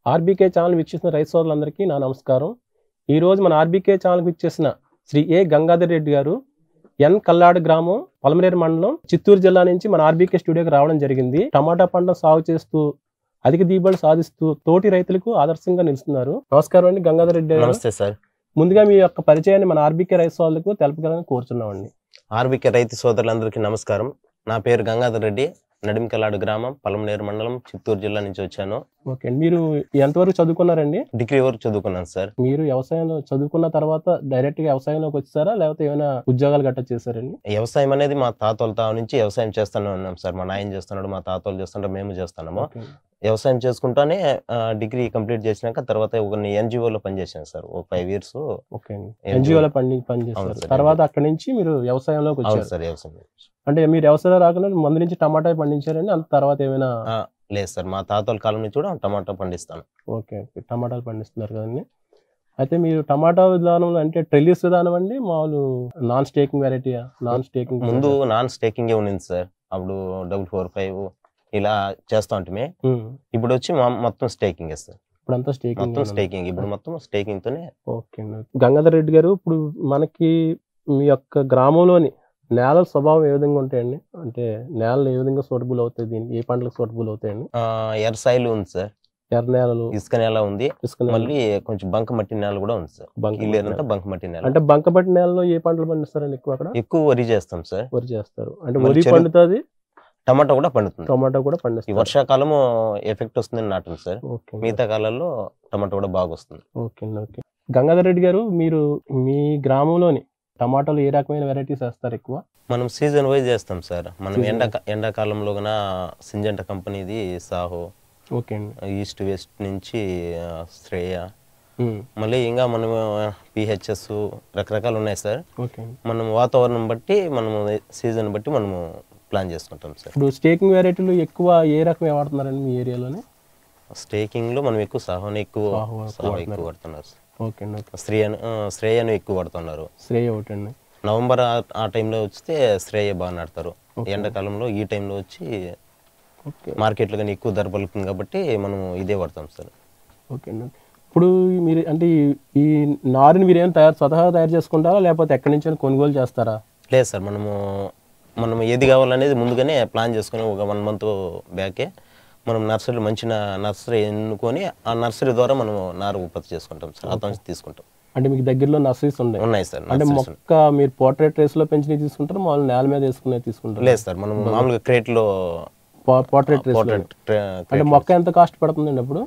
RBK channel వీక్షిస్తున్న రైతు సోదరులందరికీ నా నమస్కారం ఈ రోజు మన ఆర్బీకే ఛానల్కి ఇచ్చేసిన శ్రీ ఏ గంగాధర్ రెడ్డి గారు ఎన్ కల్లాడు గ్రామం పలమనేరు మండలం చిత్తూరు జిల్లా నుంచి మన ఆర్బీకే స్టూడియోకి రావడం జరిగింది టమాటా పంట సాగు చేస్తూ అధిక దిగుబడి సాధిస్తూ తోటి రైతులకు ఆదర్శంగా నిలుస్తున్నారు నమస్కారం అండి గంగాధర్ రెడ్డి గారు నమస్తే సార్ ముందుగా మీ యొక్క పరిచయాన్ని మన ఆర్బీకే రైతు సోదరులకు తెలపగలని కోరుచున్నామండి ఆర్బికే రైతు సోదరులందరికీ నమస్కారం నా పేరు గంగాధర్ రెడ్డి నడిమికలాడు గ్రామం పలమనేరు మండలం చిత్తూరు జిల్లా నుంచి వచ్చాను ఓకే అండి మీరు ఎంతవరకు చదువుకున్నారండి డిగ్రీ వరకు చదువుకున్నాను సార్ మీరు వ్యవసాయంలో చదువుకున్న తర్వాత డైరెక్ట్ గా వ్యవసాయంలోకి వచ్చారా లేకపోతే ఏమైనా ఉద్యోగాలు గట్రా చేశారండి వ్యవసాయం అనేది మా తాతల తా నుంచి వ్యవసాయం చేస్తూనే ఉన్నాం సార్ మా నాయన చేస్తున్నాడు మా తాతలు చేస్తుంటారు మేము చేస్తున్నాము ఓకే. వ్యవసాయం చేసుకుంటానే ఆ, డిగ్రీ కంప్లీట్ చేసినాక తర్వాత ఒక ఎన్జిఓలో పనిచేసాను సార్ ఒక ఫైవ్ ఇయర్స్ ఓకే అండి NGO ఎన్జిఓలో పని అవును పనిచేస్తారు సార్, తర్వాత అక్కడి నుంచి మీరు వ్యవసాయంలోకి అవును వచ్చారు సార్ వ్యవసాయం అంటే మీరు వ్యవసాయం రాకుండా ముందు నుంచి టమాటా పండించారండి అంత తర్వాత ఏమైనా ఆ, లేదు సార్ మా తాతల కాలం నుంచి కూడా టమాటా పండిస్తాను ఓకే ఓకే టమాటాలు పండిస్తున్నారు కదండి అయితే మీరు టమాటా విధానంలో అంటే ట్రెల్లిస్ విధానం అండి మామూలు non staking variety non staking ముందు నాన్ స్టేకింగ్ ఉండింది సార్ అప్పుడు డబుల్ ఫోర్ ఫైవ్ ఇలా చేస్తా ఉంటే ఇప్పుడు వచ్చి మా- మొత్తం స్టేకింగ్ సార్ ఇప్పుడంతా స్టేకింగ్ మొత్తం స్టేకింగ్ ఇప్పుడు మొత్తం స్టేకింగ్ తోనే ఓకే అండి గంగాధర్ రెడ్డి గారు ఇప్పుడు మనకి మీ యొక్క గ్రామంలోని నేలల స్వభావం ఏ విధంగా ఉంటాయండి అంటే నేలలు ఏ విధంగా సూటబుల్ అవుతాయి దీనికి ఏ పంటలకు సూటబుల్ అవుతాయండి ఆ, ఎర్ర సాయిల్ ఉంది సార్ ఎర్ర నేలలు ఇసుక నేల ఉంది ఇసుక నేలలు, మళ్ళీ కొంచెం బంక మట్టి నేల కూడా ఉంది సార్ బంక ఈ మట్టి లేదంతా నేల. బంక మట్టి నేల అంటే బంకబట్టి నేలలో ఏ పంటలు పండిస్తారండి ఎక్కువ అక్కడ ఎక్కువ వరి చేస్తాం సార్ వరి చేస్తారు అంటే మరి వరి చెరుకు- పండుతుంది టమాటా కూడా పండుతుంది టమాటా కూడా ఈ పండిస్తారు వర్షాకాలము ఎఫెక్ట్ వస్తుందని నాటం సార్ ఓకే అండి. మిగతా కాలాల్లో టమాటా కూడా బాగా వస్తుంది ఓకే అండి ఓకే గంగాధర్ రెడ్డి గారు మీరు మీ గ్రామంలోని టమాటాలు ఏ రకమైన వెరైటీస్ వేస్తారు ఎక్కువ మనం సీజన్ వైజ్ చేస్తాం సార్ మనం Season ఎండా ఎండాకాలంలో గన సింజంట కంపెనీది సాహో ఓకే అండి ఈస్ట్ వెస్ట్ నుంచి ఆ, శ్రేయ ఉమ్, మళ్ళీ ఇంకా మనం పిహెచ్ఎస్ రకరకాలు ఉన్నాయి సార్ ఓకే అండి మనం వాతావరణం బట్టి మనము సీజన్ బట్టి మనము ప్లాన్ చేసుకుంటాం సార్ ఇప్పుడు స్టేకింగ్ వెరైటీలు ఎక్కువ ఏ రకం వాడుతున్నారండి మీ ఏరియాలోని స్టేకింగ్ లో మనం ఎక్కువ సాహోని ఎక్కువ సాహో ఎక్కువ సాహో వాడుతున్నారు. ఎక్కువ వాడుతున్నారు సార్. ఓకే అండి ఓకే శ్రేయను ఆ, శ్రేయను ఎక్కువ వాడుతున్నారు శ్రేయ ఒకటి అండి నవంబర్ ఆ- ఆ టైంలో వస్తే శ్రేయ బాగా నాడతారు Okay. ఎండాకాలంలో ఈ టైంలో వచ్చి ఓకే మార్కెట్లో కానీ ఎక్కువ ధర పలుకుతుంది కాబట్టి మనం ఇదే వాడతాం సార్ ఓకే అండి ఇప్పుడు మీరు అంటే ఈ- ఈ నారుని మీరు ఏమైనా తయారు స్వతహాగా తయారు చేసుకుంటారా లేకపోతే ఎక్కడి నుంచి కొనుగోలు చేస్తారా లేదు సార్ మనము మనం ఏది కావాలనేది ముందుగానే ప్లాన్ చేసుకుని ఒక వన్ మంత్ బ్యాకే మనం నర్సరీ మంచి నా- నర్సరీ ఎన్నుకొని ఆ నర్సరీ ద్వారా మనం నారు ఉత్పత్తి చేసుకుంటాం సార్ అతను నుంచి తీసుకుంటాం అంటే మీకు దగ్గరలో నర్సరీస్ ఉన్నాయి ఉన్నాయి సార్ అంటే nurseries ఉన్నాయి. మొక్క మీరు పోర్ట్రేట్ రేస్ లో పెంచినవి తీసుకుంటారు మామూలు నేల మీద వేసుకునే తీసుకుంటారు లేదు సార్ మనం మామూలుగా క్రేట్లో పోర్ట్రేట్ రేస్ పోర్ట్రేట్ అంటే మొక్క ఎంత కాస్ట్ పడుతుందండి అప్పుడు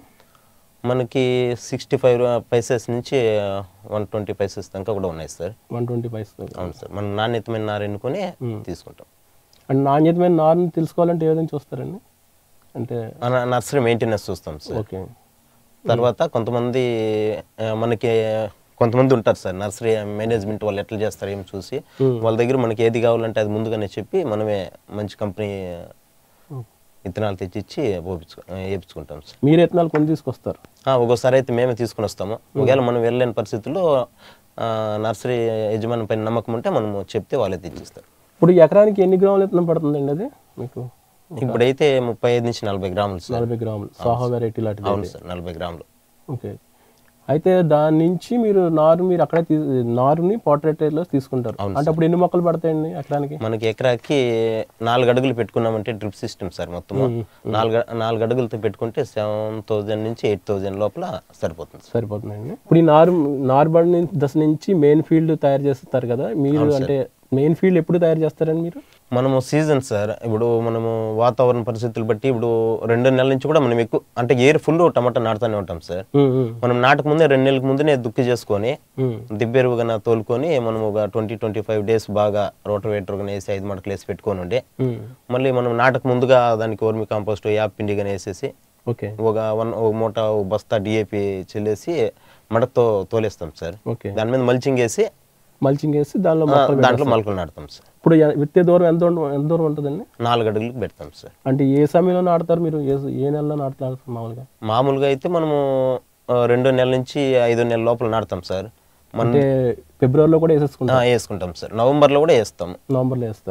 మనకి సిక్స్టీ ఫైవ్ పైసెస్ నుంచి వన్ ట్వంటీ పైసెస్ దాకా కూడా ఉన్నాయి సార్ వన్ ట్వంటీ పైస్ అవును సార్ మనం నాణ్యతమైన నారు ఎన్నుకొని తీసుకుంటాం అంటే నాణ్యతమైన నారుని తెలుసుకోవాలంటే ఏ విధంగా చూస్తారండి అంటే ఆ న- నర్సరీ మెయింటెనెన్స్ చూస్తాం సార్ ఓకే తర్వాత కొంతమంది ఆ, మనకి కొంతమంది ఉంటారు సార్ నర్సరీ మేనేజ్మెంట్ వాళ్ళు ఎట్లా చేస్తారు ఏం చూసి Hmm. వాళ్ళ దగ్గర మనకి ఏది కావాలంటే అది ముందుగానే చెప్పి మనమే మంచి కంపెనీ విత్తనాలు తెచ్చిచ్చి పోపించుకో వేపించుకుంటాం సార్ మీరు ఎత్తనాలు కొని తీసుకొస్తారు ఆ, ఒక్కోసారి అయితే మేమే తీసుకుని వస్తాము ఒకవేళ మనం వెళ్ళలేని పరిస్థితుల్లో ఆ, నర్సరీ యజమాని పైన నమ్మకం ఉంటే మనము చెప్తే వాళ్ళే తెచ్చిస్తారు ఇప్పుడు ఎకరానికి ఎన్ని గ్రాములు ఎత్తనం పడుతుందండి అది మీకు ఇప్పుడైతే ముప్పై ఐదు నుంచి నలభై గ్రాములు సార్ నలభై గ్రాములు సాహా వెరైటీ లాంటిది అవును సార్ నలభై గ్రాములు ఓకే అయితే దాని నుంచి మీరు నారు మీరు అక్కడే తీ- నారుని పోర్ట్రేట్ లో తీసుకుంటారు అవును అంటే అప్పుడు ఎన్ని మొక్కలు పడతాయండి ఎకరానికి మనకి ఎకరాకి నాలుగు అడుగులు పెట్టుకున్నామంటే డ్రిప్ సిస్టమ్ సార్ మొత్తం నాలుగు నాలుగు అడుగులతో పెట్టుకుంటే సెవెన్ థౌజండ్ నుంచి ఎయిట్ థౌజండ్ లోపల సరిపోతుంది సార్ సరిపోతుందండి ఇప్పుడు ఈ నారు నారుబడి నుంచి దశ నుంచి మెయిన్ ఫీల్డ్ తయారు చేస్తారు కదా మీరు అంటే మెయిన్ ఫీల్డ్ ఎప్పుడు తయారు చేస్తారండి మీరు మనము సీజన్ సార్ ఇప్పుడు మనము వాతావరణ పరిస్థితులు బట్టి ఇప్పుడు రెండు నెలల నుంచి కూడా మనం ఎక్కువ అంటే ఏర్ ఫుల్ టమాటా నాటుతూనే ఉంటాం సార్ ఉమ్, ఉమ్, మనం నాటక ముందే రెండు నెలల ముందునే దుక్కి చేసుకొని ఉమ్, దిబ్బెరువుగా తోలుకొని మనం ఒక ట్వంటీ ట్వంటీ ఫైవ్ డేస్ బాగా రోటవేటర్ వేసి ఐదు మడకలు వేసి పెట్టుకొని ఉండే ఉమ్. మళ్ళీ మనం నాటక ముందుగా దానికి వర్మి కాంపోస్ట్ యాప్ పిండి కానీ వేసేసి ఓకే ఒక వన్ ఒక మూట ఒక బస్తా డిఏపి చెల్లేసి మడకతో తోలేస్తాం సార్ ఓకే దాని మీద మల్చింగ్ వేసి మల్చింగ్ వేసి దానిలో ఆ, మొక్కలు దాంట్లో మొలకలు నాటుతాం సార్ ఇప్పుడు ఎ- విత్తే దూరం ఎంత ఉండ- ఎంత దూరం ఉంటుందండి నాలుగు అడుగులకు పెడతాం సార్ అంటే ఏ సమయంలో నాటుతారు మీరు ఏ ఏ నెలలో నాటుతారు మామూలుగా మామూలుగా అయితే మనము ఆ, రెండో నెల నుంచి ఐదో నెలల లోపల నాటుతాం సార్ మన అంటే ఫిబ్రవరిలో కూడా వేసేసుకుంటారు ఆ, వేసుకుంటాం సార్ నవంబర్లో కూడా వేస్తాం నవంబర్లో వేస్తారు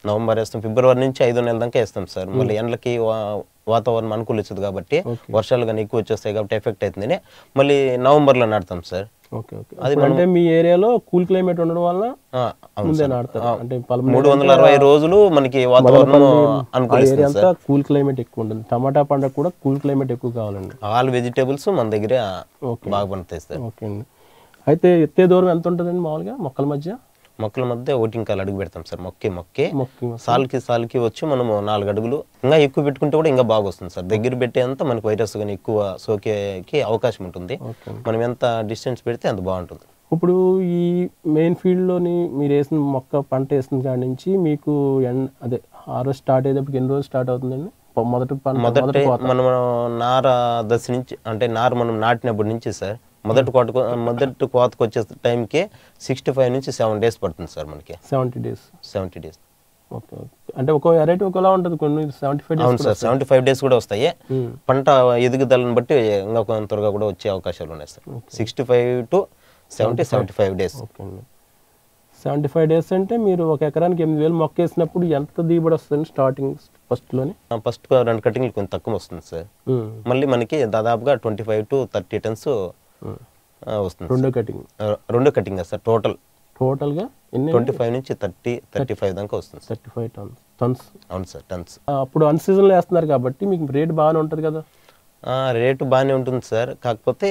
నవంబర్ వేస్తాం ఫిబ్రవరి నుంచి ఐదో నెల దాకా వేస్తాం సార్ మళ్ళీ ఎండలకి వా- వాతావరణం అనుకూలించదు కాబట్టి ఓకే. వర్షాలు కానీ ఎక్కువ వచ్చేస్తాయి కాబట్టి ఎఫెక్ట్ అవుతుందని మళ్ళీ నవంబర్లో నాటుతాం సార్ ఓకే ఓకే ఇప్పుడు అంటే మీ ఏరియాలో కూల్ క్లైమేట్ ఉండడం వల్ల ఆ, అవును ముందే సార్. నాడతారు ఆ, అంటే పల్మనేరు మూడు వందల అరవై రోజులు మనకి వాతావరణం ఆ అనుకూలిస్తుంది ఏరియా అంతా కూల్ క్లైమేట్ ఎక్కువ ఉంటుంది టమాటా పంట కూడా కూల్ క్లైమేట్ ఎక్కువ కావాలండి ఆల్ వెజిటేబుల్స్ మన దగ్గర ఓకే. బాగా పండుతాయి సార్ ఓకే అండి అయితే ఎత్తే దూరం ఎంత ఉంటుందండి మామూలుగా మొక్కల మధ్య మొక్కల మధ్య ఓటింగ్ కాలు అడుగు పెడతాం సార్ మొక్కి మొక్కి మొక్క సాల్కి సాల్కి వచ్చి మనము నాలుగు అడుగులు ఇంకా ఎక్కువ పెట్టుకుంటే కూడా ఇంకా బాగా వస్తుంది సార్ దగ్గర పెట్టేంత మనకి వైరస్ కానీ ఎక్కువ సోకేకి అవకాశం ఉంటుంది ఓకే మనం ఎంత డిస్టెన్స్ పెడితే అంత బాగుంటుంది ఇప్పుడు ఈ మెయిన్ ఫీల్డ్లోని మీరు వేసిన మొక్క పంట వేసిన కాడి నుంచి మీకు ఎండ్ అదే హార్వెస్ట్ స్టార్ట్ అయ్యేటప్పుడు ఎన్ని రోజులు స్టార్ట్ అవుతుందండి పొ- మొదటి పంట మొదటి మొదటి కోత మనం నార దశ నుంచి అంటే నార మనం నాటినప్పటి నుంచి సార్ మొదటి కోత మొదటి కోతకు వచ్చే టైంకి సిక్స్టీ ఫైవ్ నుంచి సెవెన్ డేస్ పడుతుంది సార్ మనకి seventy days seventy days okay okay అంటే ఒక్కో వెరైటీ ఒకలా ఉంటుంది కొన్ని సెవెంటీ ఫైవ్ అవును days sir seventy five days కూడా వస్తాయి ఉమ్. పంట ఎదుగుదలను బట్టి ఇంకా కొంత త్వరగా కూడా వచ్చే అవకాశాలు ఉన్నాయి sir sixty five to seventy seventy five days okay అండి సెవెంటీ ఫైవ్ డేస్ అంటే మీరు ఒక ఎకరానికి ఎనిమిది వేలు మొక్క వేసినప్పుడు ఎంత దిగుబడి వస్తుంది స్టార్టింగ్ ఫస్ట్లోని ఫస్ట్ రెండు కటింగ్లు కొంచెం తక్కువ వస్తుంది సార్ మళ్ళీ మనకి దాదాపుగా twenty five to thirty tons వస్తుంది రెండో కటింగ్ ఆ, రెండో కటింగ్ సార్ టోటల్ టోటల్గా ఎన్ని ట్వంటీ ఫైవ్ నుంచి థర్టీ థర్టీ ఫైవ్ దాకా వస్తుంది sir thirty five tons tons అవును సార్ టన్స్ అప్పుడు అన్ సీజన్లో వేస్తున్నారు కాబట్టి మీకు రేట్ బాగానే ఉంటుంది కదా రేటు బాగానే ఉంటుంది సార్ కాకపోతే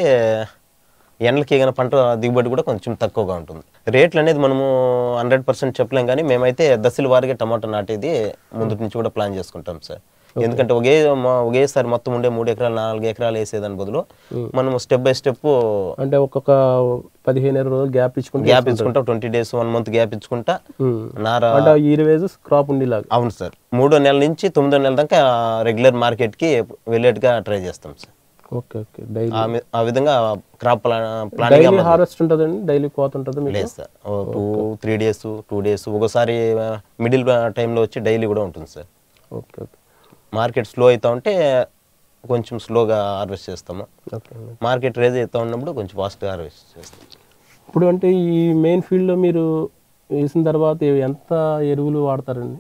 ఎండలకి కానీ పంట దిగుబడి కూడా కొంచెం తక్కువగా ఉంటుంది రేట్లు అనేది మనము హండ్రెడ్ పర్సెంట్ చెప్పలేం కానీ మేమైతే దశల వారిగా టమాటా నాటేది ముందు నుంచి కూడా ప్లాన్ చేసుకుంటాం సార్ ఎందుకంటే ఒకే మా- ఒకేసారి మొత్తం ఉండే మూడు ఎకరాలు నాలుగు ఎకరాలు వేసేదాని బదులు మనము స్టెప్ బై స్టెప్ అంటే ఒక్కొక్క పదిహేను ఇరవై రోజులు గ్యాప్ ఇచ్చుకుంటే గ్యాప్ ఇచ్చుకుంటా twenty days one month gap ఇచ్చుకుంటా ఉమ్. నార అంటే ఈరవేజ్ క్రాప్ ఉండేలాగా అవును సార్ మూడో నెల నుంచి తొమ్మిదో నెల దాకా రెగ్యులర్ మార్కెట్కి వెళ్ళేట్టుగా ట్రై చేస్తాం సార్ ఓకే ఓకే డైలీ ఆ మి- ఆ విధంగా క్రాప్ ప్లానింగ్ డైలీ హార్వెస్ట్ ఉంటుందండి డైలీ కోత ఉంటుంది మీకు లేదు sir two three days two days ఒకసారి మిడిల్ టైంలో వచ్చి డైలీ కూడా ఉంటుంది sir okay okay market slow అవుతా ఉంటే కొంచెం స్లోగా హార్వెస్ట్ చేస్తాము ఓకే అండి మార్కెట్ రేజ్ అవుతా ఉన్నప్పుడు కొంచెం ఫాస్ట్గా హార్వెస్ట్ చేస్తాం ఇప్పుడు అంటే ఈ మెయిన్ ఫీల్డ్లో మీరు వేసిన తర్వాత ఎంత ఎరువులు వాడతారండి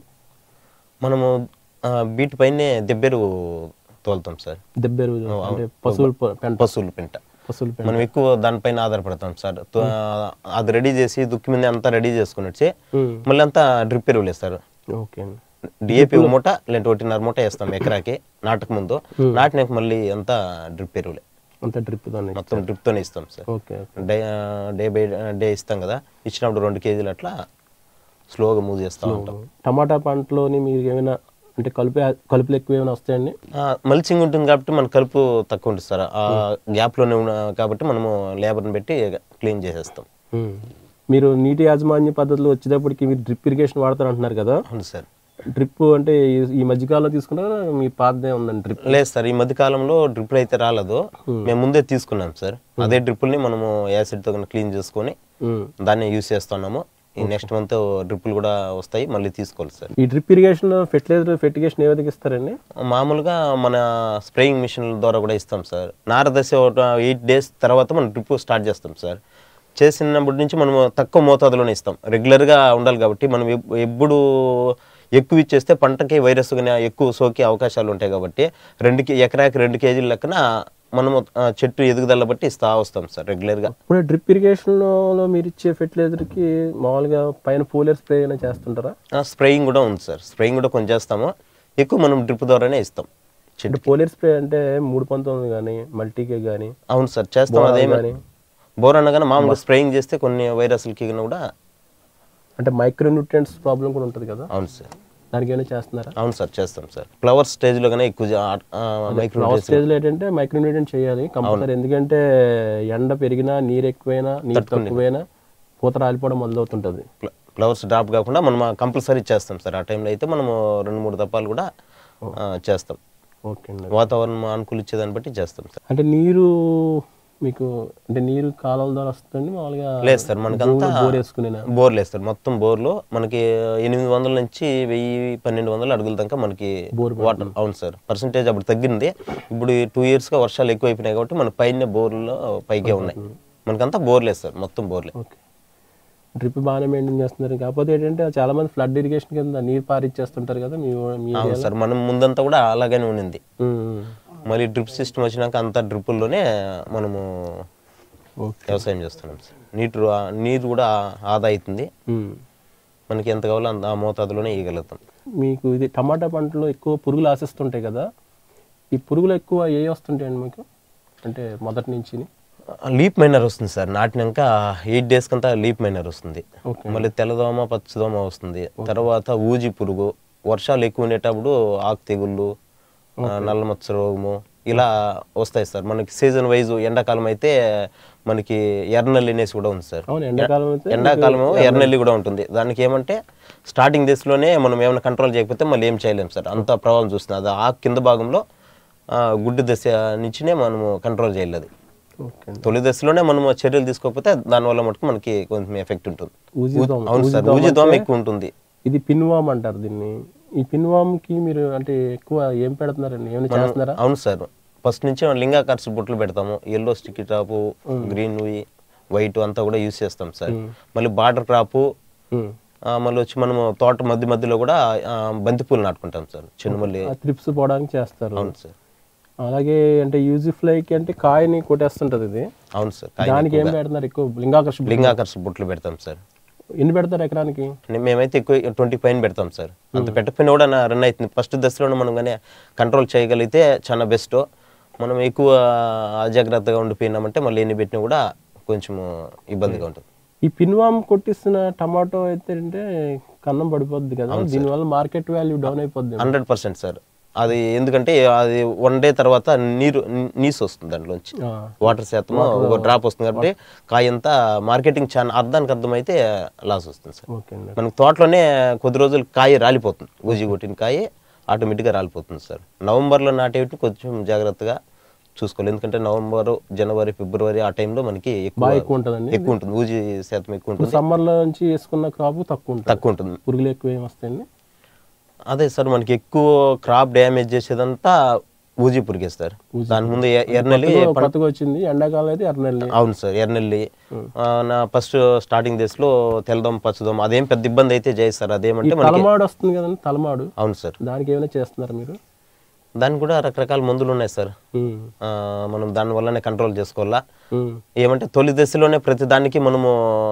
మనము ఆ, బీట్ పైనే దెబ్బెరు తోలుతాం సార్ దెబ్బ ఎరువులు అంటే పశువుల ప- పెంట పశువుల పెంట పశువుల పెంట మనం ఎక్కువ దానిపైన ఆధారపడతాం సార్ తో- అది రెడీ చేసి దుక్కి మీద అంతా రెడీ చేసుకుని వచ్చి ఉమ్. మళ్ళీ అంతా డ్రిప్ ఎరువులు వేస్తారు ఓకే అండి డిఏపి మూట లేదంటే ఒకటిన్నర మూట వేస్తాం ఎకరాకి నాటక ముందు నాటినాక మళ్ళీ అంతా డ్రిప్ ఎరువులే అంత డ్రిప్ దాన్ని మొత్తం డ్రిప్తోనే ఇస్తాం sir okay okay day day by day ఇస్తాం కదా ఇచ్చినప్పుడు రెండు కేజీలు అట్లా స్లోగా మూవ్ చేస్తూ ఉంటాం టమాటా పంటలోని మీరు ఏమైనా అంటే కలుపు కలుపులు ఎక్కువ ఏమైనా వస్తాయండి మల్చింగ్ ఉంటుంది కాబట్టి మన కలుపు తక్కువ ఉంటుంది సార్ ఆ గ్యాప్లోనే ఉన్న కాబట్టి మనము లేబర్ని పెట్టి క్లీన్ చేసేస్తాం ఉమ్. మీరు నీటి యాజమాన్య పద్ధతిలో వచ్చేటప్పటికి మీరు డ్రిప్ ఇరిగేషన్ వాడతారు అంటున్నారు కదా అవును సార్ డ్రిప్ అంటే ఈ- ఈ మధ్యకాలంలో తీసుకున్నారా మీ పాతదే ఉందండి డ్రిప్ లేదు సార్ ఈ మధ్య కాలంలో డ్రిప్పులు అయితే రాలేదు మేము ముందే తీసుకున్నాం సార్ అదే డ్రిప్పుల్ని మనము యాసిడ్తో క్లీన్ చేసుకొని ఉమ్. దాన్ని యూస్ చేస్తున్నాము ఈ నెక్స్ట్ మంత్ డ్రిప్పులు కూడా వస్తాయి మళ్ళీ తీసుకోవాలి సార్ ఈ డ్రిప్ ఇరిగేషన్ ఫెర్టిలైజర్ ఫెర్టిగేషన్ ఏ విధంగా ఇస్తారండి మామూలుగా మన స్ప్రేయింగ్ మిషన్ ద్వారా కూడా ఇస్తాం సార్ నార దశ ఒక ఎయిట్ డేస్ తర్వాత మనం డ్రిప్ స్టార్ట్ చేస్తాం సార్ చేసినప్పటి నుంచి మనం తక్కువ మోతాదులోనే ఇస్తాం రెగ్యులర్గా ఉండాలి కాబట్టి మనం ఎప్- ఎప్పుడు ఎక్కువ ఇచ్చేస్తే పంటకి వైరస్ కానీ ఎక్కువ సోకే అవకాశాలు ఉంటాయి కాబట్టి రెండు కే- ఎకరాకి రెండు కేజీల లెక్కన మనము ఆ, చెట్టు ఎదుగుదల బట్టి ఇస్తా వస్తాం సార్ రెగ్యులర్గా ఇప్పుడు డ్రిప్ ఇరిగేషన్లో మీరు ఇచ్చే ఫెర్టిలైజర్కి మామూలుగా పైన పోలియర్ స్ప్రే అయినా చేస్తుంటారా స్ప్రేయింగ్ కూడా ఉంది సార్ స్ప్రేయింగ్ కూడా కొంచెం చేస్తాము ఎక్కువ మనం డ్రిప్ ద్వారానే ఇస్తాం చెట్టు అంటే పోలియర్ స్ప్రే అంటే మూడు పంతొమ్మిది కానీ మల్టీకే కానీ అవును సార్ చేస్తాం అదేమి బోర్ అనగానే మామూలుగా స్ప్రేయింగ్ చేస్తే కొన్ని వైరస్లకి కూడా అంటే మైక్రో న్యూట్రియంట్స్ ప్రాబ్లం కూడా ఉంటుంది కదా అవును సార్ దానికి ఏమైనా చేస్తున్నారా అవును సార్ చేస్తాం సార్ ఫ్లవర్ స్టేజ్లో కానీ ఎక్కువ మైక్రో ఫ్లవర్ స్టేజ్లో ఏంటంటే మైక్రో న్యూట్రియంట్ చేయాలి కంపల్సరీ ఎందుకంటే ఎండ పెరిగినా నీరు ఎక్కువైనా నీరు తక్కువైనా పూత రాలిపోవడం మొదలవుతుంటుంది ఫ్లవర్స్ డ్రాప్ కాకుండా మనం కంపల్సరీ చేస్తాం సార్ ఆ టైంలో అయితే మనము రెండు మూడు దప్పాలు కూడా ఆ, చేస్తాం ఓకే అండి వాతావరణం అనుకూలించేదాన్ని బట్టి చేస్తాం సార్ అంటే నీరు మీకు అంటే నీరు కాలువల ద్వారా వస్తుంది మామూలుగా లేదు సార్ మనకంతా బోర్ వేసుకునేనా బోర్ లేదు సార్ మొత్తం బోర్లో మనకి ఎనిమిది వందల నుంచి వెయ్యి పన్నెండు వందల అడుగుల దాకా మనకి వాటర్ అవును సార్ పర్సంటేజ్ అప్పుడు తగ్గింది ఇప్పుడు టూ ఇయర్స్గా వర్షాలు ఎక్కువ అయిపోయినాయి కాబట్టి మన పైన బోర్లో పైకే ఉన్నాయి మనకంతా బోర్ లేదు సార్ మొత్తం బోర్లే ఓకే డ్రిప్ బాగానే మెయింటైన్ చేస్తున్నారు కాకపోతే ఏంటంటే చాలా మంది ఫ్లడ్ ఇరిగేషన్ కింద నీరు పారిచ్చేస్తుంటారు కదా మీ మీ అవును సార్ మనం ముందంతా కూడా అలాగనే ఉండింది ఉమ్, మళ్ళీ డ్రిప్ సిస్టమ్ వచ్చినాక అంతా డ్రిప్పుల్లోనే మనము ఓకే వ్యవసాయం చేస్తున్నాం సార్ నీరు నీరు కూడా ఆదా అవుతుంది ఉమ్. మనకి ఎంత కావాలో అంత ఆ మోతాదులోనే ఇవ్వగలుగుతాం మీకు ఇది టమాటా పంటలో ఎక్కువ పురుగులు ఆశిస్తుంటాయి కదా ఈ పురుగులు ఎక్కువ ఏ వస్తుంటాయండి మీకు అంటే మొదటి నుంచి లీప్ మైనర్ వస్తుంది సార్ నాటినాక ఎయిట్ డేస్ కంతా లీప్ మైనర్ వస్తుంది ఓకే మళ్ళీ తెల్లదోమ పచ్చదోమ వస్తుంది తర్వాత ఊజి పురుగు వర్షాలు ఎక్కువ ఉండేటప్పుడు ఆకు తెగుళ్ళు ఆ, నల్ల మచ్చ రోగము ఇలా వస్తాయి సార్ మనకి సీజన్ వైజ్ ఎండాకాలం అయితే మనకి ఎర్రనల్లి అనేసి కూడా ఉంది సార్ అవును ఎండాకాలం అయితే ఎండాకాలం ఎర్రనెల్లి కూడా ఉంటుంది దానికి ఏమంటే స్టార్టింగ్ దశలోనే మనం ఏమైనా కంట్రోల్ చేయకపోతే మళ్ళీ ఏం చేయలేం సార్ అంత ప్రభావం చూస్తుంది అది ఆ కింద భాగంలో ఆ, గుడ్డు దశ నుంచినే మనము కంట్రోల్ చేయలేదు ఓకే అండి తొలి దశలోనే మనము చర్యలు తీసుకోకపోతే దానివల్ల మటుకు మనకి కొంచెం ఎఫెక్ట్ ఉంటుంది ఊజీ దోమ అవును సార్ ఊజి దోమ ఎక్కువ ఉంటుంది ఇది పిన్వామ్ అంటారు దీన్ని ఈ పిన్వామ్ కి మీరు అంటే ఎక్కువ ఏం పెడుతున్నారండి ఏమైనా చేస్తున్నారా అవును సార్ ఫస్ట్ నుంచి మనం లింగాకర్ష బుట్టలు పెడతాము yellow stick trap green white అంతా కూడా యూస్ చేస్తాం సార్ మళ్ళీ బార్డర్ క్రాపు ఉమ్. మళ్ళీ వచ్చి మనము తోట మధ్య మధ్యలో కూడా ఆ, బంతిపూలు నాటుకుంటాం సార్ చిన్నమల్లి ఆ త్రిప్స్ పోవడానికి చేస్తారు అవును సార్ అలాగే అంటే యూజీ ఫ్లైకి అంటే కాయని కొట్టేస్తుంటది ఇది అవును సార్ కాయ- దానికి ఏం పెడుతున్నారు ఎక్కువ లింగాకర్ష లింగాకర్ష బుట్టలు పెడతాం సార్ ఎన్ని పెడతారు ఎకరానికి నే- మేమైతే ఎక్కువ ట్వంటీ పైన పెడతాం సార్ అంత పెట్టకపోయినా కూడా నా రన్ అవుతుంది ఫస్ట్ దశలోనే మనం కానీ కంట్రోల్ చేయగలిగితే చాలా బెస్ట్ మనం ఎక్కువ అజాగ్రత్తగా ఉండిపోయినామంటే మళ్ళీ ఎన్ని పెట్టినా కూడా కొంచెం ఇబ్బందిగా ఉంటుంది ఈ పిన్వామ్ కొట్టిస్తున్న టమాటో అయితే అంటే కన్నం పడిపోద్ది కదా దీనివల్ల మార్కెట్ వాల్యూ డౌన్ అయిపోద్ది హండ్రెడ్ పర్సెంట్ సార్ అది ఎందుకంటే అది వన్ డే తర్వాత నీరు నీసు వస్తుంది దాంట్లోంచి ఆ, వాటర్ శాతం ఒక డ్రాప్ వస్తుంది కాబట్టి కాయ అంతా మార్కెటింగ్ చాలా అర్థానికి అర్థమైతే లాస్ వస్తుంది సార్ ఓకే అండి మనకు తోటలోనే కొద్ది రోజులు కాయ రాలిపోతుంది ఊజి కొట్టిన కాయ ఆటోమేటిక్గా రాలిపోతుంది సార్ నవంబర్లో నాటేవి కొంచెం జాగ్రత్తగా చూసుకోవాలి ఎందుకంటే నవంబర్ జనవరి ఫిబ్రవరి ఆ టైంలో మనకి ఎక్కువ బాగా ఎక్కువ ఉంటుందండి ఎక్కువ ఉంటుంది ఊజి శాతం ఎక్కువ ఉంటుంది సమ్మర్ లో నుంచి వేసుకున్న క్రాప్ తక్కువ ఉంటుంది తక్కువ ఉంటుంది పురుగులు ఎక్కువ ఏం వస్తాయండి అదే సార్ మనకి ఎక్కువ క్రాప్ డ్యామేజ్ చేసేదంతా ఊజి పురిగేస్తారు దాని ముందు ఎ- ఎర్రనెల్లి కొత్తగా వచ్చింది ఎండాకాలం అయితే ఎర్రనెల్లి అవును సార్ ఎర్రనెల్లి ఆ, నా ఫస్ట్ స్టార్టింగ్ దశలో తెల్లదోమ పచ్చదోమ అదేం పెద్ద ఇబ్బంది అయితే చేస్తారు అదేమంటే మనకి తలమాడు వస్తుంది కదండి తలమాడు అవును సార్ దానికి ఏమైనా చేస్తున్నారా మీరు దానికి కూడా రకరకాల మందులు ఉన్నాయి సార్ ఉమ్, ఆ, మనం దాని వల్లనే కంట్రోల్ చేసుకోవాలా ఉమ్. ఏమంటే తొలి దశలోనే ప్రతి దానికి మనము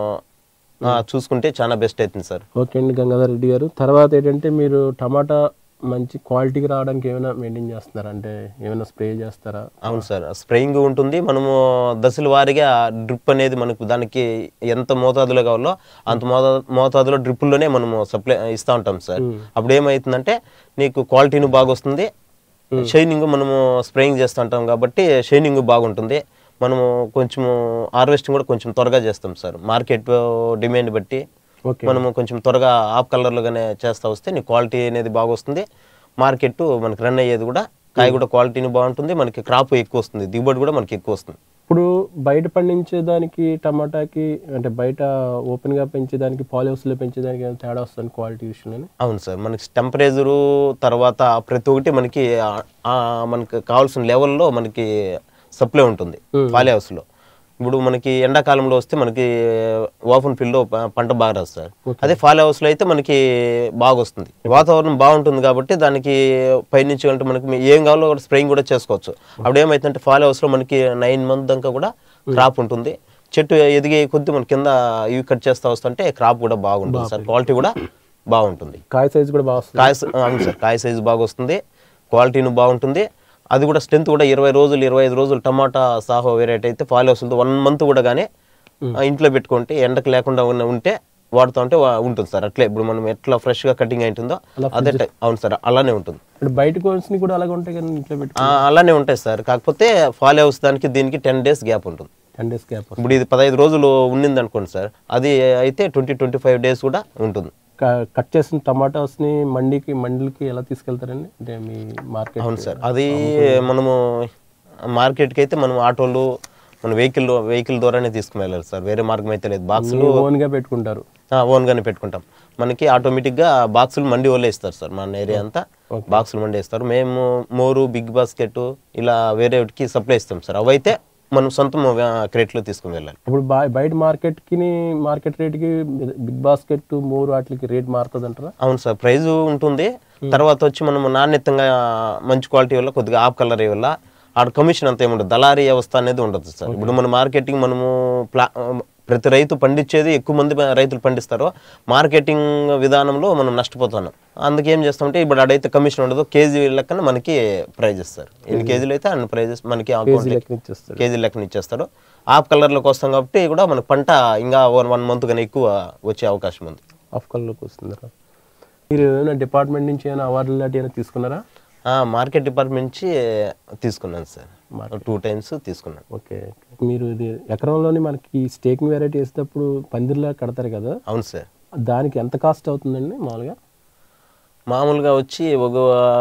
ఆ, చూసుకుంటే చాలా బెస్ట్ అవుతుంది సార్ ఓకే అండి గంగాధర్ రెడ్డి గారు తర్వాత ఏంటంటే మీరు టమాటా మంచి క్వాలిటీకి రావడానికి ఏమైనా మెయింటైన్ చేస్తున్నారా అంటే ఏమైనా స్ప్రే చేస్తారా అవును సార్ స్ప్రేయింగ్ ఉంటుంది మనము దశల వారీగా డ్రిప్ అనేది మనకు దానికి ఎంత మోతాదులో కావాలో అంత మోతా మోతాదులో డ్రిప్పుల్లోనే మనము సప్లై ఇస్తూ ఉంటాం సార్ అప్పుడు ఏమవుతుందంటే నీకు క్వాలిటీను బాగా వస్తుంది షైనింగ్ మనము స్ప్రేయింగ్ చేస్తూ ఉంటాం కాబట్టి షైనింగ్ బాగుంటుంది మనము కొంచెము హార్వెస్టింగ్ కూడా కొంచెం త్వరగా చేస్తాం సార్ మార్కెట్ డిమాండ్ బట్టి ఓకే మనము కొంచెం త్వరగా ఆఫ్ కలర్లోగానే చేస్తా వస్తే నీ క్వాలిటీ అనేది బాగా వస్తుంది మార్కెట్ మనకి రన్ అయ్యేది కూడా కాయ కూడా క్వాలిటీని బాగుంటుంది మనకి క్రాప్ ఎక్కువ వస్తుంది దిగుబడి కూడా మనకి ఎక్కువ వస్తుంది ఇప్పుడు బయట పండించేదానికి టమాటాకి అంటే బయట ఓపెన్ గా పెంచేదానికి పాలి హౌస్లో పెంచేదానికి ఏమైనా తేడా వస్తుంది క్వాలిటీ విషయంలో అవును సార్ మనకి టెంపరేచరు తర్వాత ప్రతి ఒక్కటి మనకి ఆ- ఆ మనకి కావాల్సిన లెవెల్లో మనకి సప్లై ఉంటుంది పాలి హౌస్లో ఇప్పుడు మనకి ఎండాకాలంలో వస్తే మనకి ఓపెన్ ఫీల్డ్లో పంట బాగా రాదు సార్ అదే ఫాల్ హౌస్లో అయితే మనకి బాగా వస్తుంది వాతావరణం బాగుంటుంది కాబట్టి దానికి పైనుంచి అంటే మనకి మీ- ఏం కావాలో కూడా స్ప్రేయింగ్ కూడా చేసుకోవచ్చు అప్పుడు ఏమైతుందంటే ఫాల్ హౌస్లో మనకి నైన్ మంత్ దాకా కూడా క్రాప్ ఉంటుంది చెట్టు ఎదిగే కొద్ది మన కింద ఇవి కట్ చేస్తా వస్తుంటే క్రాప్ కూడా బాగుంటుంది సార్ క్వాలిటీ కూడా బాగుంటుంది కాయ సైజ్ కూడా బాగా వస్తుంది కాయ స- అవును సార్ కాయ సైజు బాగా వస్తుంది క్వాలిటీను బాగుంటుంది అది కూడా స్ట్రెంత్ కూడా ఇరవై రోజులు ఇరవై ఐదు రోజులు టమాటా సాహో వెరైటీ అయితే ఫాలో వస్తుంది వన్ మంత్ కూడా కానీ ఇంట్లో పెట్టుకుంటే ఎండకు లేకుండా ఉన్న ఉంటే వాడుతూ ఉంటే వా- ఉంటుంది సార్ అట్లే ఇప్పుడు మనం ఎట్లా ఫ్రెష్గా కటింగ్ అయింటుందో అదే టై- అవును సార్ అలానే ఉంటుంది ఇప్పుడు బయట కోల్స్ని కూడా అలాగే ఉంటాయి కదా ఇంట్లో పెట్టి ఆ, అలానే ఉంటాయి సార్ కాకపోతే ఫాలో హౌస్ దానికి దీనికి టెన్ డేస్ గ్యాప్ ఉంటుంది టెన్ డేస్ గ్యాప్ ఇప్పుడు ఇది పదహైదు రోజులు ఉన్నింది అనుకోండి సార్ అది అయితే ట్వంటీ ట్వంటీ ఫైవ్ డేస్ కూడా ఉంటుంది కట్ చేసిన టమాటాస్ని మండికి మండలికి ఎలా తీసుకెళ్తారండి అంటే మీ మార్కెట్ అవును సార్ అది మనము మార్కెట్కి అయితే మనం ఆటోలు మన వెహికల్ వెహికల్ ద్వారానే తీసుకుని వెళ్ళాలి సార్ వేరే మార్గం అయితే లేదు బాక్సులు ఓన్గా పెట్టుకుంటారు ఓన్గానే పెట్టుకుంటాం మనకి ఆటోమేటిక్గా బాక్సులు మండి వాళ్ళే ఇస్తారు సార్ మన ఏరియా అంతా బాక్సులు మండి ఇస్తారు మేము మోరు బిగ్ బాస్కెట్ ఇలా వేరే వాటికి సప్లై ఇస్తాం సార్ అవైతే మనం సొంత క్రేట్లో తీసుకుని వెళ్ళాలి ఇప్పుడు బయ- బయట మార్కెట్కి మార్కెట్ రేట్కి బిగ్ బాస్కెట్ మూడు వాటికి రేట్ మారుతుంది అంటారా అవును సార్ ప్రైజ్ ఉంటుంది తర్వాత వచ్చి మనం నాణ్యతంగా మంచి క్వాలిటీ వల్ల కొద్దిగా ఆఫ్ కలర్ వల్ల ఆడ కమిషన్ అంత ఏముండదు దళారీ వ్యవస్థ అనేది ఉండదు సార్ ఇప్పుడు మన మార్కెటింగ్ మనము ప్లా ప్రతి రైతు పండించేది ఎక్కువ మంది రైతులు పండిస్తారు మార్కెటింగ్ విధానంలో మనం నష్టపోతున్నాం అందుకే ఏం చేస్తామంటే ఇప్పుడు ఆడైతే కమిషన్ ఉండదు కేజీ లెక్కన మనకి ప్రైజ్ ఇస్తారు ఎన్ని కేజీలు అయితే అన్ని ప్రైజెస్ మనకి అకౌంట్ లెక్కన ఇచ్చేస్తారు కేజీ లెక్కన ఇచ్చేస్తారు ఆఫ్ కలర్లోకి వస్తాం కాబట్టి కూడా మన పంట ఇంకా వన్ మంత్ కన్నా ఎక్కువ వచ్చే అవకాశం ఉంది ఆఫ్ కలర్లోకి వస్తుందా మీరు ఏమైనా డిపార్ట్మెంట్ నుంచి ఏమైనా అవార్డులు లాంటివి ఏమైనా తీసుకున్నారా ఆ, మార్కెట్ డిపార్ట్మెంట్ నుంచి తీసుకున్నాను సార్ టూ టైమ్స్ తీసుకున్నాను ఓకే మీరు ఇది ఎకరంలోని మనకి స్టేకింగ్ వెరైటీ వేసేటప్పుడు పందిరిలా కడతారు కదా అవును సార్ దానికి ఎంత కాస్ట్ అవుతుందండి మామూలుగా మామూలుగా వచ్చి ఒక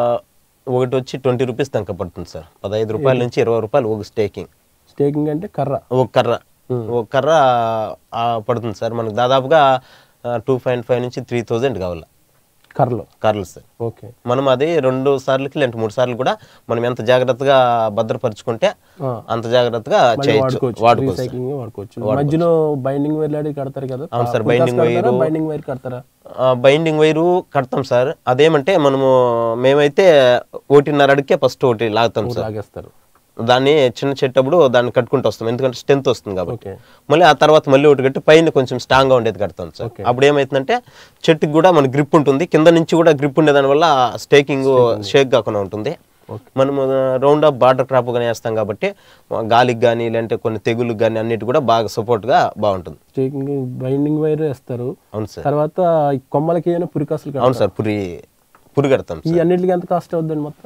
ఒకటి వచ్చి ట్వంటీ రూపీస్ దాకా పడుతుంది సార్ పదహైదు రూపాయల నుంచి ఇరవై రూపాయలు ఒక స్టేకింగ్ స్టేకింగ్ అంటే కర్ర ఒక కర్ర ఒక కర్ర ఆ, పడుతుంది సార్ మనకు దాదాపుగా టూ పాయింట్ ఫైవ్ నుంచి త్రీ థౌజండ్ కావాలి కర్రలో కర్రలు సార్ ఓకే మనం అది రెండు సార్లకి లేదంటే మూడు సార్లు కూడా మనం ఎంత జాగ్రత్తగా భద్రపరుచుకుంటే ఆ. అంత జాగ్రత్తగా చేయొచ్చు వాడుకోవచ్చు వాడుకోవచ్చు రీసైక్లింగ్ వాడుకోవచ్చు మధ్యలో బైండింగ్ వైర్ లాంటివి కడతారు కదా అవును sir, binding wire. Binding wire కడతారా బైండింగ్ వైరు కడతాం సార్ అదేమంటే మనము మేమైతే ఒకటిన్నర అడిగే ఫస్ట్ ఒకటి లాగుతాం సార్ లాగేస్తారు దాన్ని చిన్న చెట్టప్పుడు దాన్ని కట్టుకుంటూ వస్తాం ఎందుకంటే స్ట్రెంత్ వస్తుంది కాబట్టి ఓకే మళ్ళీ ఆ తర్వాత మళ్ళీ ఒకటి కట్టి పైన కొంచెం స్ట్రాంగ్ గా ఉండేది కడతాం సార్ అప్పుడు ఏమైతుందంటే చెట్టుకి కూడా మన గ్రిప్ ఉంటుంది కింద నుంచి కూడా గ్రిప్ ఉండే దానివల్ల స్టేకింగ్ షేక్ కాకుండా ఉంటుంది ఓకే. మనము రౌండ్ అప్ బార్డర్ క్రాప్ కానీ వేస్తాం కాబట్టి గాలికి కానీ లేదంటే కొన్ని తెగుళ్ళకి కానీ అన్నిటి కూడా బాగా సపోర్ట్ గా బాగుంటుంది స్టేకింగ్ బైండింగ్ వైర్ వేస్తారు అవును సార్ తర్వాత ఈ కొమ్మలకి ఏమైనా పురికాసులు కడతారు అవును సార్ పురి పురి కడతాం ఈ అన్నిటికీ ఎంత కాస్ట్ అవుతుందండి మొత్తం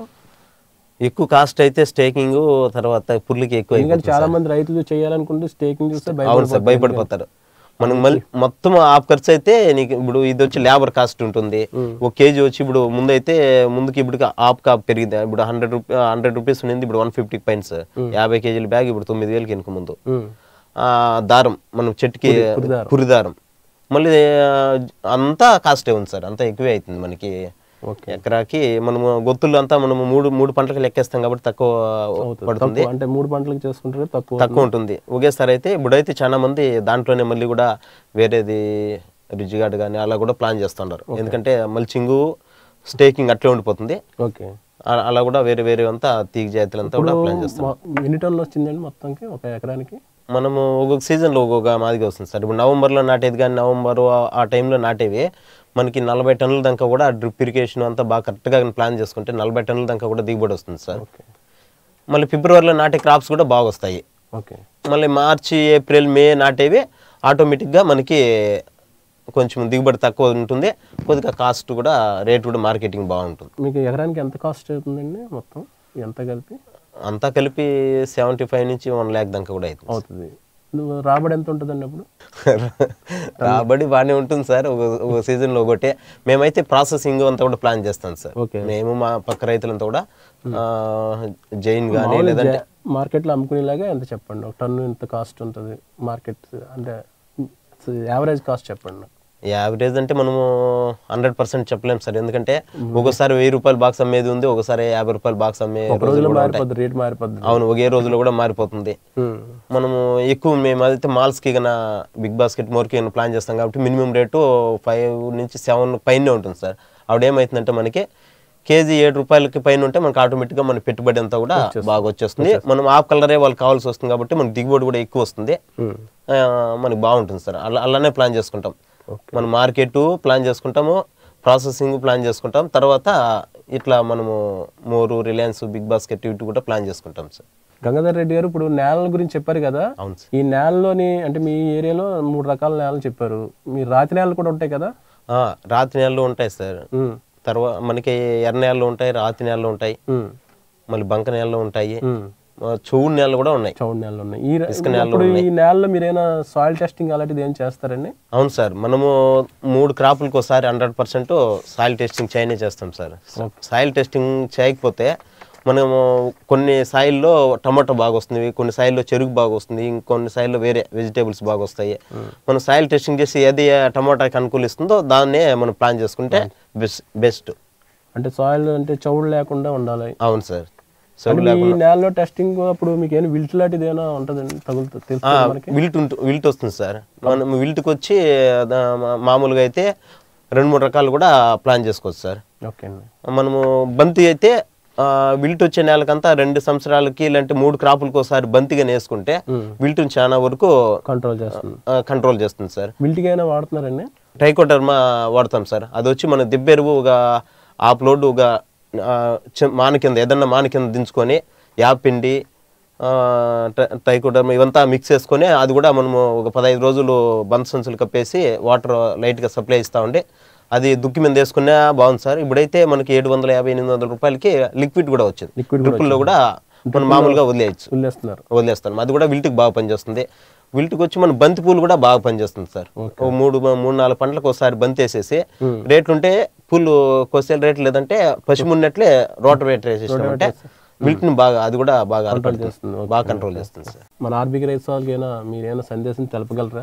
ఎక్కువ కాస్ట్ అయితే స్టేకింగ్ తర్వాత పుర్లికి ఎక్కువ ఎందుకంటే అయిపోతుంది చాలా మంది రైతులు చేయాలనుకుంటే స్టేకింగ్ చూస్తే అవును సార్ భయపడిపోతారు మనం మళ్ళీ మొత్తం ఆఫ్ ఖర్చు అయితే నీకు ఇప్పుడు ఇది వచ్చి లేబర్ కాస్ట్ ఉంటుంది ఒక కేజీ వచ్చి ఇప్పుడు ముందైతే ముందుకి ఇప్పుడు ఆఫ్ కాప్ పెరిగింది ఇప్పుడు హండ్రెడ్ రూపీ హండ్రెడ్ రూపీస్ ఉంది ఇప్పుడు వన్ ఫిఫ్టీ పైన్స్ యాభై కేజీల బ్యాగ్ ఇప్పుడు తొమ్మిది వేలకి వెనుక ముందు ఉమ్. ఆ, దారం మనం చెట్టుకి పురిదారం. పురిదారం మళ్ళీ ఆ, అంతా కాస్టే ఉంది సార్ అంతా ఎక్కువే అవుతుంది మనకి ఓకే ఎకరాకి మనము గొత్తులు అంతా మనము మూడు మూడు పంటలకు లెక్కేస్తాం కాబట్టి తక్కువ పడుతుంది తక్కువ అంటే మూడు పంటలకు చేసుకుంటారు తక్కువ తక్కువ ఉంటుంది ఒకేసారి అయితే ఇప్పుడైతే చాలా మంది దాంట్లోనే మళ్ళీ కూడా వేరేది రిజిగాడ్ కానీ అలా కూడా ప్లాన్ చేస్తున్నారు ఎందుకంటే మల్చింగు స్టేకింగ్ అట్లే ఉండిపోతుంది ఓకే ఆ- అలా కూడా వేరే వేరే అంతా తీగ జాతులంతా కూడా ప్లాన్ చేస్తాం మొ- ఎన్ని టన్నులు వచ్చిందండి మొత్తంకి ఒక ఎకరానికి మనము ఒక్కొక్క సీజన్లో ఒక్కొక్క మాదిగా వస్తుంది సార్ ఇప్పుడు నవంబర్లో నాటేది కానీ నవంబర్ ఆ- ఆ టైంలో నాటేవి మనకి నలభై టన్నుల దాకా కూడా డ్రిప్ ఇరిగేషన్ అంతా బాగా కరెక్ట్గా ప్లాన్ చేసుకుంటే నలభై టన్నుల దాకా కూడా దిగుబడి వస్తుంది సార్ ఓకే మళ్ళీ ఫిబ్రవరిలో నాటే క్రాప్స్ కూడా బాగా వస్తాయి ఓకే మళ్ళీ మార్చి ఏప్రిల్ మే నాటేవి ఆటోమేటిక్గా మనకి కొంచెం దిగుబడి తక్కువ ఉంటుంది కొద్దిగా కాస్ట్ కూడా రేట్ కూడా మార్కెటింగ్ బాగుంటుంది మీకు ఎకరానికి ఎంత కాస్ట్ అవుతుందండి మొత్తం ఎంత కలిపి అంతా కలిపి సెవెంటీ ఫైవ్ నుంచి వన్ ల్యాక్ దాకా కూడా అవుతుంది అవుతుంది నువ్వు రాబడి ఎంత ఉంటుందండి అప్పుడు రాబడి బాగానే ఉంటుంది సార్ ఒక ఒక సీజన్లో ఒకటే మేమైతే ప్రాసెసింగ్ అంతా కూడా ప్లాన్ చేస్తాం సార్ ఓకే. మేము మా పక్క రైతులంతా కూడా ఆ, జైన్ కానీ లేదంటే మార్కెట్లో అమ్ముకునేలాగా ఎంత చెప్పండి ఒక టన్ను ఎంత కాస్ట్ ఉంటుంది మార్కెట్ అంటే యావరేజ్ కాస్ట్ చెప్పండి నాకు. యావరేజ్ అంటే మనము హండ్రెడ్ పర్సెంట్ చెప్పలేం సార్ ఎందుకంటే ఒకసారి వెయ్యి రూపాయలు బాక్స్ అమ్మేది ఉంది ఒకసారి యాభై రూపాయలు బాక్స్ అమ్మే రోజులు రోజులో కూడా ఉంటాయి మారిపోద్ది రేట్ మారిపోద్ది అవును ఒకే రోజులో కూడా మారిపోతుంది ఉమ్. మనము ఎక్కువ మేము అయితే మాల్స్కి కన్నా బిగ్ బాస్కెట్ మోర్కి ప్లాన్ చేస్తాం కాబట్టి మినిమం రేటు ఫైవ్ నుంచి సెవెన్ పైనే ఉంటుంది సార్ ఆవిడ ఏమవుతుందంటే మనకి కేజీ ఏడు రూపాయలకి పైన ఉంటే మనకి ఆటోమేటిక్గా మన పెట్టుబడి అంతా కూడా బాగా వచ్చేస్తుంది మనం ఆఫ్ కలరే వాళ్ళకి కావాల్సి వస్తుంది కాబట్టి మనకి దిగుబడి కూడా ఎక్కువ వస్తుంది ఉమ్. ఆ, మనకి బాగుంటుంది సార్ అలా అలానే ప్లాన్ చేసుకుంటాం ఓకే. మనం మార్కెట్ ప్లాన్ చేసుకుంటాము ప్రాసెసింగ్ ప్లాన్ చేసుకుంటాం తర్వాత ఇట్లా మనము మోరు రిలయన్స్ బిగ్ బాస్కెట్ ఇటు కూడా ప్లాన్ చేసుకుంటాం సార్ గంగాధర్ రెడ్డి గారు ఇప్పుడు నేలల గురించి చెప్పారు కదా అవును సార్ ఈ నేలలోని అంటే మీ ఏరియాలో మూడు రకాల నేలలు చెప్పారు మీ రాతి నేలలు కూడా ఉంటాయి కదా ఆ, రాతి నేలలు ఉంటాయి సార్ ఉమ్. తర్వాత మనకి ఎర్ర నేలలు ఉంటాయి రాతి నేలలు ఉంటాయి ఉమ్. మళ్ళీ బంక నేలలు ఉంటాయి ఉమ్. ఆ, చౌడు నేలలు కూడా ఉన్నాయి చౌడు నేలలు ఉన్నాయి ఈ ర- ఇప్పుడు ఈ నేలలో మీరు ఏమైనా సాయిల్ టెస్టింగ్ అలాంటిది ఏం చేస్తారండి అవును సార్ మనము మూడు క్రాపులకు ఒకసారి హండ్రెడ్ పర్సెంట్ సాయిల్ టెస్టింగ్ చేయనే చేస్తాం సార్ సాయిల్ టెస్టింగ్ చేయకపోతే మనము కొన్ని సాయిల్లో టమాటో బాగా వస్తుంది కొన్ని సాయిల్లో చెరుకు బాగా వస్తుంది ఇంకొన్ని సాయిల్లో వేరే వెజిటేబుల్స్ బాగా వస్తాయి మనం సాయిల్ టెస్టింగ్ చేసి ఏది టమాటాకి అనుకూలిస్తుందో దాన్నే మనం ప్లాన్ చేసుకుంటే బెస్ట్ బెస్ట్ అంటే సాయిల్ అంటే చౌడు లేకుండా ఉండాలి అవును సార్ సౌడు అంటే మీ నేలలో టెస్టింగ్ అప్పుడు మీకు ఏమైనా విల్ట్ లాంటిది ఏమైనా ఉంటుందండి తగులుతుంది తెలుసు మనకి విల్ట్ ఉంటు విల్ట్ వస్తుంది సార్ మనం విల్ట్కి వచ్చి దా- మా- మామూలుగా అయితే రెండు మూడు రకాలు కూడా ప్లాన్ చేసుకోవచ్చు సార్ ఓకే అండి మనము బంతి అయితే ఆ, విల్ట్ వచ్చే నెలకంతా రెండు సంవత్సరాలకి ఇలాంటి మూడు క్రాపులకు ఒకసారి బంతిగా వేసుకుంటే విల్ట్ని చాలా వరకు కంట్రోల్ చేస్తుంది కంట్రోల్ చేస్తుంది సార్ విల్ట్కి అయినా వాడుతున్నారండి ట్రైకోటర్మా వాడతాం సార్ అది వచ్చి మన దిబ్బెరువు ఒక ఆఫ్ లోడ్ ఒక ఆ, చి- మాన కింద ఏదన్నా మాన కింద దించుకొని యాపిండి ట్రైకోటర్మా ఇవంతా మిక్స్ చేసుకొని అది కూడా మనము ఒక పదహైదు రోజులు బంత సంచులు కప్పేసి వాటర్ లైట్గా సప్లై ఇస్తా ఉండి అది దుక్కి మీద వేసుకున్నా బాగుంది సార్ ఇప్పుడైతే మనకి ఏడు వందల యాభై ఎనిమిది వందల రూపాయలకి లిక్విడ్ కూడా వచ్చింది Liquid డ్రిప్పుల్లో కూడా మనం మామూలుగా వదిలేయచ్చు వదిలేస్తున్నారు వదిలేస్తాను అది కూడా విల్ట్కి బాగా పనిచేస్తుంది విల్ట్కి వచ్చి మన బంతి పూలు కూడా బాగా పనిచేస్తుంది సార్ ఓ మూడు మూడు నాలుగు పంటలకు ఒకసారి బంతి వేసేసి రేట్లు ఉంటే పూలు కొసే రేట్లు లేదంటే పసిమున్నట్లే రోటర్ రేట్ వేసేసినాం అంటే విల్ట్ని బాగా అది కూడా బాగా అరికడుతుంది. చేస్తుంది. బాగా కంట్రోల్ చేస్తుంది సార్ మన ఆర్బీకి రైతు వాళ్ళకి ఏమైనా మీరేమైనా సందేశం తెలపగలరా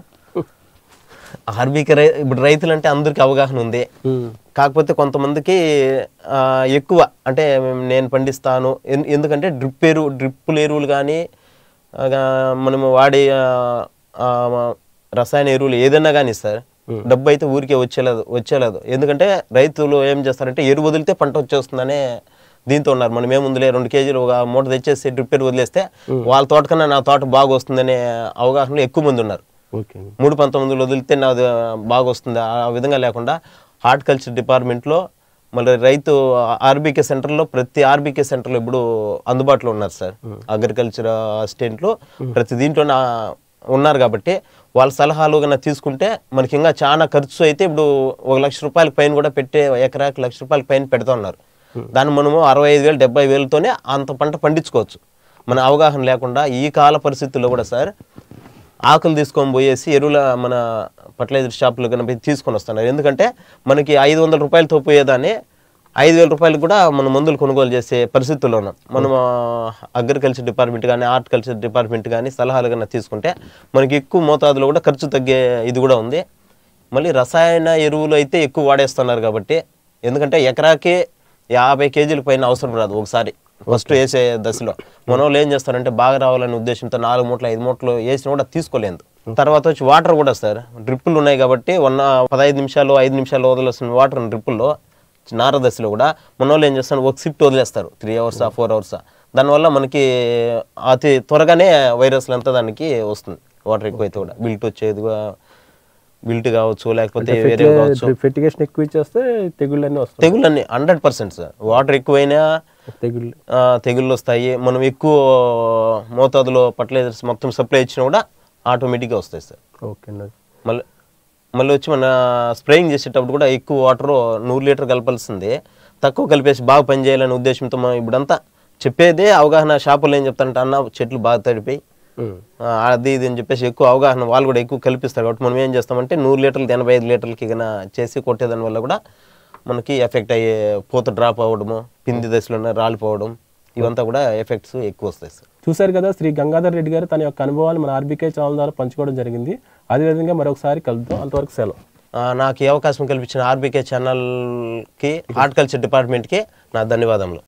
ఆర్బీకి రై ఇప్పుడు రైతులు అంటే అందరికీ అవగాహన ఉంది ఉమ్. కాకపోతే కొంతమందికి ఆ, ఎక్కువ అంటే నేను పండిస్తాను ఎన్- ఎందుకంటే డ్రిప్ ఎరువు డ్రిప్పుల ఎరువులు కానీ మనము వాడే ఆ, ఆ, రసాయన ఎరువులు ఏదైనా కానీ సార్ డబ్బు అయితే ఊరికే వచ్చేలేదు వచ్చేలేదు ఎందుకంటే రైతులు ఏం చేస్తారంటే ఎరువు వదిలితే పంట వచ్చేస్తుందనే దీంతో ఉన్నారు మనం ఏముందిలే రెండు కేజీలు ఒక మూట తెచ్చేసి డ్రిప్ ఎరువు వదిలేస్తే వాళ్ళ తోట కన్నా నా తోట బాగా వస్తుందనే అవగాహనలో ఎక్కువ మంది ఉన్నారు ఓకే అండి మూడు పంతొమ్మిదిలో వదిలితే నాది బాగా వస్తుంది ఆ విధంగా లేకుండా హార్టికల్చర్ డిపార్ట్మెంట్లో మళ్ళీ రైతు ఆర్బీకే సెంటర్లో ప్రతి ఆర్బీకే సెంటర్లో ఇప్పుడు అందుబాటులో ఉన్నారు సార్ అగ్రికల్చర్ అసిస్టెంట్లు ప్రతి దీంట్లో ఉన్నారు కాబట్టి వాళ్ళ సలహాలు కన్నా తీసుకుంటే మనకి ఇంకా చాలా ఖర్చు అయితే ఇప్పుడు ఒక లక్ష రూపాయల పైన కూడా పెట్టే ఎకరాకి లక్ష రూపాయల పైన పెడతా ఉన్నారు దాన్ని మనము అరవై ఐదు వేలు డెబ్బై వేలతోనే అంత పంట పండించుకోవచ్చు మన అవగాహన లేకుండా ఈ కాల పరిస్థితుల్లో కూడా సార్ ఆకులు తీసుకొని పోయేసి ఎరువుల మన ఫర్టిలైజర్ షాపులు కనుక తీసుకొని వస్తున్నారు ఎందుకంటే మనకి ఐదు వందల రూపాయలతో పోయేదాన్ని ఐదు వేల రూపాయలకు కూడా మనం మందులు కొనుగోలు చేసే పరిస్థితుల్లో ఉన్నాం మనం అగ్రికల్చర్ డిపార్ట్మెంట్ కానీ హార్టికల్చర్ డిపార్ట్మెంట్ కానీ సలహాలు కన్నా తీసుకుంటే మనకి ఎక్కువ మోతాదులో కూడా ఖర్చు తగ్గే ఇది కూడా ఉంది మళ్ళీ రసాయన ఎరువులు అయితే ఎక్కువ వాడేస్తున్నారు కాబట్టి ఎందుకంటే ఎకరాకి యాభై కేజీల పైన అవసరం రాదు ఒకసారి ఫస్ట్ వేసే దశలో మన వాళ్ళు ఏం చేస్తారంటే బాగా రావాలనే ఉద్దేశంతో నాలుగు మూటలు ఐదు మూటలు వేసినా కూడా తీసుకోలేదు తర్వాత వచ్చి వాటర్ కూడా సార్ డ్రిప్పులు ఉన్నాయి కాబట్టి వన్ పదహైదు నిమిషాలు ఐదు నిమిషాలు వదిలేసిన వాటర్ డ్రిప్పుల్లో నార దశలో కూడా మన వాళ్ళు ఏం చేస్తారు ఒక షిఫ్ట్ వదిలేస్తారు త్రీ అవర్సా ఫోర్ అవర్సా దానివల్ల మనకి అతి త్వరగానే వైరస్లు అంతా దానికి వస్తుంది వాటర్ ఎక్కువైతే కూడా బిల్ట్ వచ్చేది కూడా బిల్ట్ కావచ్చు లేకపోతే వేరే కావచ్చు ఫెర్టిగేషన్ ఎక్కువ ఇచ్చేస్తే తెగుళ్ళు అన్నీ వస్తాయి తెగుళ్ళన్నీ హండ్రెడ్ పర్సెంట్ సార్ వాటర్ ఎక్కువైనా తెగుళ్ళు ఆ, తెగుళ్ళు వస్తాయి మనం ఎక్కువ మోతాదులో ఫర్టిలైజర్స్ మొత్తం సప్లై ఇచ్చినా కూడా ఆటోమేటిక్గా వస్తాయి సార్ ఓకే అండి మళ్ళీ మళ్ళీ వచ్చి మన స్ప్రేయింగ్ చేసేటప్పుడు కూడా ఎక్కువ వాటర్ నూరు లీటర్ కలపాల్సింది తక్కువ కలిపేసి బాగా పనిచేయాలనే ఉద్దేశంతో మనం ఇప్పుడంతా చెప్పేదే అవగాహన షాపులో ఏం చెప్తారంటే అన్న చెట్లు బాగా తడిపోయి ఉమ్. ఆ, అది ఇది అని చెప్పేసి ఎక్కువ అవగాహన వాళ్ళు కూడా ఎక్కువ కల్పిస్తారు కాబట్టి మనం ఏం చేస్తామంటే నూరు లీటర్లు ఎనభై ఐదు లీటర్లకి కన్నా చేసి కొట్టేదాని వల్ల కూడా మనకి ఎఫెక్ట్ అయ్యే పూత డ్రాప్ అవ్వడము పిండి దశలోనే రాలిపోవడం ఇవంతా కూడా ఎఫెక్ట్స్ ఎక్కువ వస్తాయి సార్ చూశారు కదా శ్రీ గంగాధర్ రెడ్డి గారు తన యొక్క అనుభవాలు మన ఆర్బీకే ఛానల్ ద్వారా పంచుకోవడం జరిగింది అదేవిధంగా మరొకసారి కలుద్దాం అంతవరకు సెలవు ఆ, నాకు ఈ అవకాశం కల్పించిన ఆర్బీకే ఛానల్కి హార్టికల్చర్ డిపార్ట్మెంట్కి నా ధన్యవాదములు